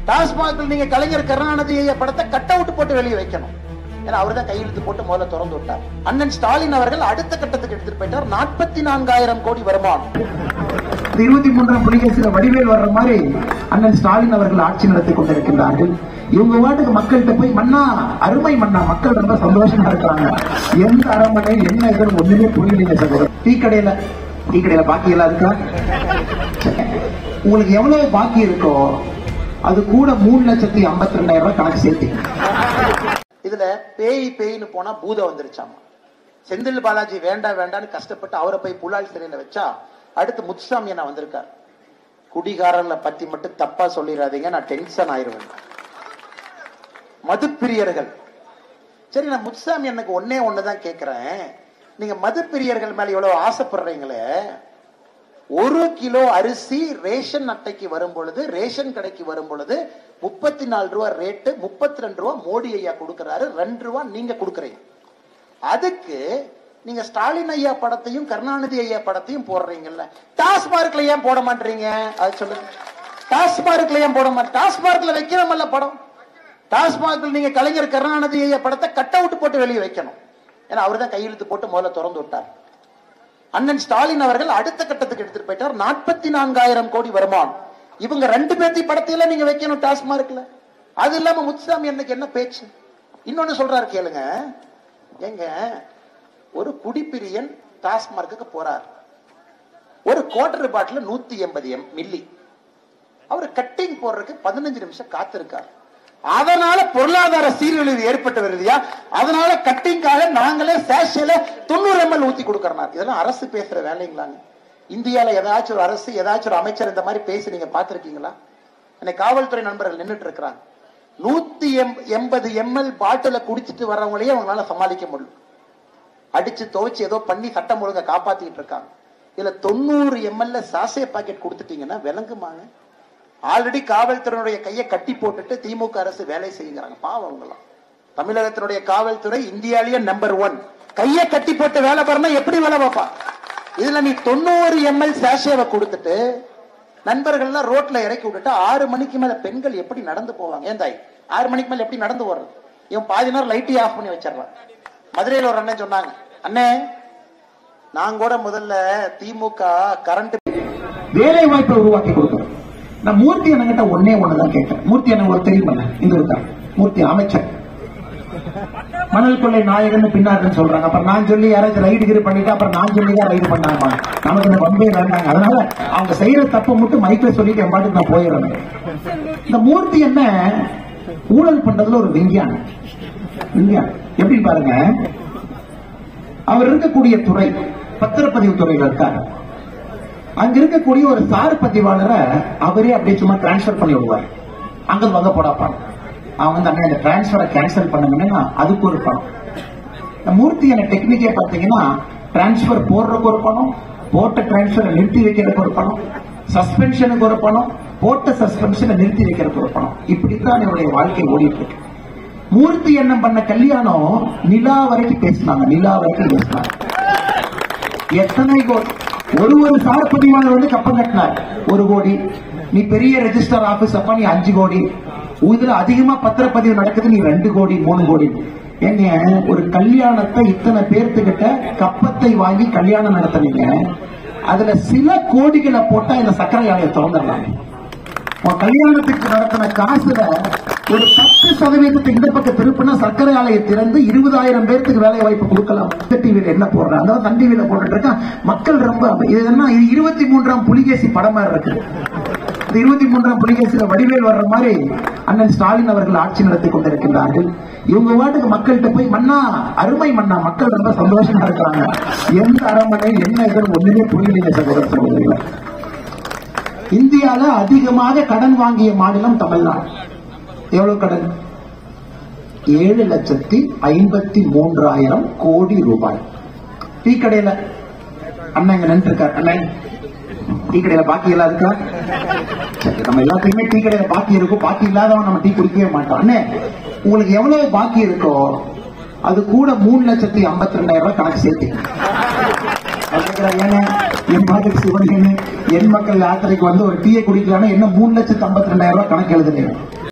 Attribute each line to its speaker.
Speaker 1: டாஸ்மாகில் நீங்க கலைஞர் கருணாநிதி ஐயா படத்தை கட் அவுட் போட்டு வெளியே வைக்கணும் ஏன்னா அவர் தான் கையெழுத்து போட்டு முதல்ல திறந்து விட்டார் அண்ணன் ஸ்டாலின் அவர்கள் அடுத்த கட்டத்துக்கு எடுத்துட்டு போயிட்டார் நாற்பத்தி நான்காயிரம் கோடி வருமானம்
Speaker 2: இந்த இருபத்தி மூன்றாம் புலிகேசில வடிவேல் வர்ற மாதிரி அண்ணன் ஸ்டாலின் அவர்கள் ஆட்சி நடத்தி கொண்டிருக்கின்றார்கள் இவங்க வாட்டுக்கு மக்கள்கிட்ட போய் மன்னா அருமை மன்னா மக்கள் ரொம்ப சந்தோஷமா இருக்கிறாங்க எந்த அரண்மனை என்ன இதுன்னு ஒண்ணுமே புரியலைங்க சகோதரர் டீ கடையில டீ கடையில பாக்கி எல்லாம் இருக்கா உங்களுக்கு எவ்வளவு பாக்கி இருக்கோ அது கூட மூணு லட்சத்தி ஐம்பத்தி ரெண்டாயிரம் ரூபாய் கணக்கு சேர்த்தீங்க
Speaker 1: இதுல பேய் பேய்னு போனா பூதம் வந்துருச்சாமா செந்தில் பாலாஜி வேண்டாம் வேண்டாம்னு கஷ்டப்பட்டு அவரை போய் புலால் சிறையில வச்சா அடுத்து முத்துசாமி அண்ணா வந்திருக்கார் குடிகாரர்களை பத்தி மட்டும் தப்பா சொல்லிடாதீங்க நான் டென்ஷன் ஆயிருவேன் மதுப்பிரியர்கள் சரி நான் முத்துசாமி எனக்கு ஒன்னே ஒண்ணுதான் கேக்குறேன் நீங்க மதுப்பிரியர்கள் மேல இவ்வளவு ஆசைப்படுறீங்களே ஒரு கிலோ அரிசி ரேஷன் அட்டைக்கு வரும் பொழுது ரேஷன் கடைக்கு வரும் பொழுது முப்பத்தி நாலு ரூபா ரேட்டு முப்பத்தி ரெண்டு ரூபா மோடி ஐயா கொடுக்கறாரு ரெண்டு ரூபா நீங்க கொடுக்கறீங்க அதுக்கு நீங்க ஸ்டாலின் ஐயா படத்தையும் கருணாநிதி ஐயா படத்தையும் போடுறீங்கல்ல டாஸ்மார்க்ல ஏன் போட மாட்டீங்க அது சொல்லுங்க டாஸ்மார்க்ல ஏன் போட மாட்டேன் டாஸ்மார்க்ல வைக்கிறோமல்ல படம் டாஸ்மார்க்ல நீங்க கலைஞர் கருணாநிதி ஐயா படத்தை கட் அவுட் போட்டு வெளியே வைக்கணும் ஏன்னா அவர் தான் கையெழுத்து போட்டு முதல்ல திறந்து விட்டார் அண்ணன் ஸ்டாலின் அவர்கள் அடுத்த கட்டத்துக்கு எடுத்துட்டு போயிட்டார் நாற்பத்தி நான்காயிரம் கோடி வருமானம் இவங்க ரெண்டு பேர்த்தையும் படத்தையெல்லாம் நீங்க வைக்கணும் டாஸ்மார்க்ல அது இல்லாம முத்துசாமி எனக்கு என்ன பேச்சு இன்னொன்னு சொல்றாரு கேளுங்க எங்க ஒரு குடிப்பிரியன் டாஸ்மார்க்குக்கு போறார் ஒரு குவார்டர் பாட்டில் நூத்தி எண்பது எம் மில்லி அவர் கட்டிங் போடுறதுக்கு பதினஞ்சு நிமிஷம் காத்திருக்கார் அதனால பொருளாதார சீர்குலைவு ஏற்பட்டு வருதுயா அதனால கட்டிங்காக நாங்களே சேஷியில தொண்ணூறு எம்எல் ஊத்தி கொடுக்கறோம் இதெல்லாம் அரசு பேசுற வேலைங்களாங்க இந்தியால ஏதாச்சும் ஒரு அரசு ஏதாச்சும் ஒரு அமைச்சர் இந்த மாதிரி பேசி நீங்க பாத்திருக்கீங்களா இன்னைக்கு காவல்துறை நண்பர்கள் நின்னுட்டு இருக்கிறாங்க நூத்தி எம் எண்பது எம்எல் பாட்டில குடிச்சிட்டு வர்றவங்களையே அவங்களால சமாளிக்க முடியும் அடிச்சு துவைச்சு ஏதோ பண்ணி சட்டம் ஒழுங்க காப்பாத்திட்டு இருக்காங்க இதுல தொண்ணூறு எம்எல்ஏ சாசே பாக்கெட் கொடுத்துட்டீங்கன்னா விளங்குமாங்க ஆல்ரெடி காவல்துறையினுடைய கையை கட்டி போட்டுட்டு திமுக அரசு வேலை செய்கிறாங்க பாவம் அவங்களாம் தமிழகத்தினுடைய காவல்துறை இந்தியாலேயே நம்பர் ஒன் கையை கட்டி போட்டு வேலை பாருனா எப்படி வேலை பார்ப்பா இதுல நீ தொண்ணூறு எம்எல் சாஷேவை கொடுத்துட்டு நண்பர்கள்லாம் ரோட்ல இறக்கி விட்டுட்டு ஆறு மணிக்கு மேல பெண்கள் எப்படி நடந்து போவாங்க ஏன் தாய் ஆறு மணிக்கு மேல எப்படி நடந்து போறது இவன் பாதி நேரம் லைட்டே ஆஃப் பண்ணி வச்சிடறான் மதுரையில ஒரு அண்ணன் சொன்னாங்க அண்ணே நான் கூட முதல்ல திமுக கரண்ட்
Speaker 2: வேலை வாய்ப்பை உருவாக்கி கொடுக்கணும் நான் மூர்த்தி அண்ணங்கிட்ட ஒன்னே ஒண்ணுதான் கேட்டேன் மூர்த்தி அண்ணன் ஒரு தெரியுமல்ல இங்க இருக்கார் மூர்த்தி அமைச்சர் மணல் கொள்ளை நாயகன் பின்னாருன்னு சொல்றாங்க அப்புறம் நான் சொல்லி யாராச்சும் ரைடு கிரு பண்ணிட்டு அப்புறம் நான் சொல்லி தான் ரைடு பண்ணாங்க நமக்கு இந்த பம்பே வேண்டாங்க அதனால அவங்க செய்யற தப்பை மட்டும் மைக்ல சொல்லிட்டு என் பாட்டுக்கு நான் போயிடுறேன் இந்த மூர்த்தி என்ன ஊழல் பண்றதுல ஒரு விஞ்ஞானம் விஞ்ஞானம் எப்படி பாருங்க அவர் இருக்கக்கூடிய துறை பத்திரப்பதிவு துறையில இருக்காரு அங்க இருக்கக்கூடிய ஒரு சார் பதிவாளரை அவரே அப்படியே சும்மா டிரான்ஸ்பர் பண்ணி விடுவார் அங்க வந்து போடாப்பாங்க அவங்க வந்து அண்ணா இந்த டிரான்ஸ்பரை கேன்சல் பண்ணுங்கன்னா அதுக்கு ஒரு பணம் இந்த மூர்த்தி என்ன டெக்னிக்கே பார்த்தீங்கன்னா டிரான்ஸ்பர் போடுறதுக்கு ஒரு பணம் போட்ட டிரான்ஸ்பரை நிறுத்தி வைக்கிறதுக்கு ஒரு பணம் சஸ்பென்ஷனுக்கு ஒரு பணம் போட்ட சஸ்பென்ஷனை நிறுத்தி வைக்கிறதுக்கு ஒரு பணம் இப்படித்தான் என்னுடைய வாழ்க்கை ஓடிட்டு இருக்கு மூர்த்தி எண்ணம் பண்ண கல்யாணம் நிலா வரைக்கும் பேசினாங்க நிலா வரைக்கும் பேசினாங்க எத்தனை கோடி ஒரு ஒரு சார் பதிவாளர் வந்து கப்பம் கட்டினார் ஒரு கோடி நீ பெரிய ரெஜிஸ்டர் ஆபீஸ் அப்ப நீ அஞ்சு கோடி இதுல அதிகமா பத்திரப்பதிவு நடக்குது நீ ரெண்டு கோடி மூணு கோடி ஏங்க ஒரு கல்யாணத்தை இத்தனை பேர்த்துக்கிட்ட கப்பத்தை வாங்கி கல்யாணம் நடத்துனீங்க அதுல சில கோடிகளை போட்டா இந்த சர்க்கரை ஆலையை திறந்துடலாம் உன் கல்யாணத்துக்கு நடத்தின காசுல ஒரு பத்து சதவீதத்தை இந்த பக்கம் திருப்பினா சர்க்கரை ஆலையை திறந்து இருபதாயிரம் பேருக்கு வேலை வாய்ப்பு கொடுக்கலாம் டிவியில என்ன போடுறான் அதாவது சன் டிவியில போட்டுட்டு இருக்கான் மக்கள் ரொம்ப இது என்ன இது இருபத்தி மூன்றாம் புலிகேசி படம் மாதிரி இருக்கு இந்த இருபத்தி மூன்றாம் புலிகேசியில வடிவேல் வர்ற மாதிரி அண்ணன் ஸ்டாலின் அவர்கள் ஆட்சி நடத்தி கொண்டிருக்கின்றார்கள் இவங்க வாட்டுக்கு மக்கள்கிட்ட போய் மன்னா அருமை மன்னா மக்கள் ரொம்ப சந்தோஷமா இருக்காங்க எந்த அரண்மனை என்ன இதுன்னு ஒண்ணுமே புரியலைங்க சகோதர சகோதரிகள் இந்தியால அதிகமாக கடன் வாங்கிய மாநிலம் தமிழ்நாடு எவ்வளவு கடன் ஏழு லட்சத்தி ஐம்பத்தி மூன்றாயிரம் கோடி ரூபாய் டீ கடையில அண்ணன் இங்க நின்று இருக்கார் அண்ணன் டீ கடையில பாக்கி எல்லாம் இருக்கா சரி, நம்ம எல்லாத்துக்குமே டீ கடையில பாக்கி இருக்கும் பாக்கி இல்லாதவன் நம்ம டீ குடிக்கவே மாட்டோம் அண்ணே உங்களுக்கு எவ்வளவு பாக்கி இருக்கோ அது கூட மூணு லட்சத்தி ஐம்பத்தி ரெண்டாயிரம் ரூபாய் கணக்கு சேர்த்து அவர் கேட்கிறார், ஏங்க என் மாதிரி சிவன் என் மக்கள் யாத்திரைக்கு வந்து ஒரு டீயை குடிக்கலாம்னா என்ன மூணு லட்சத்து ஐம்பத்தி ரெண்டாயிரம் ரூபாய் கணக்கு எழுதுறேன்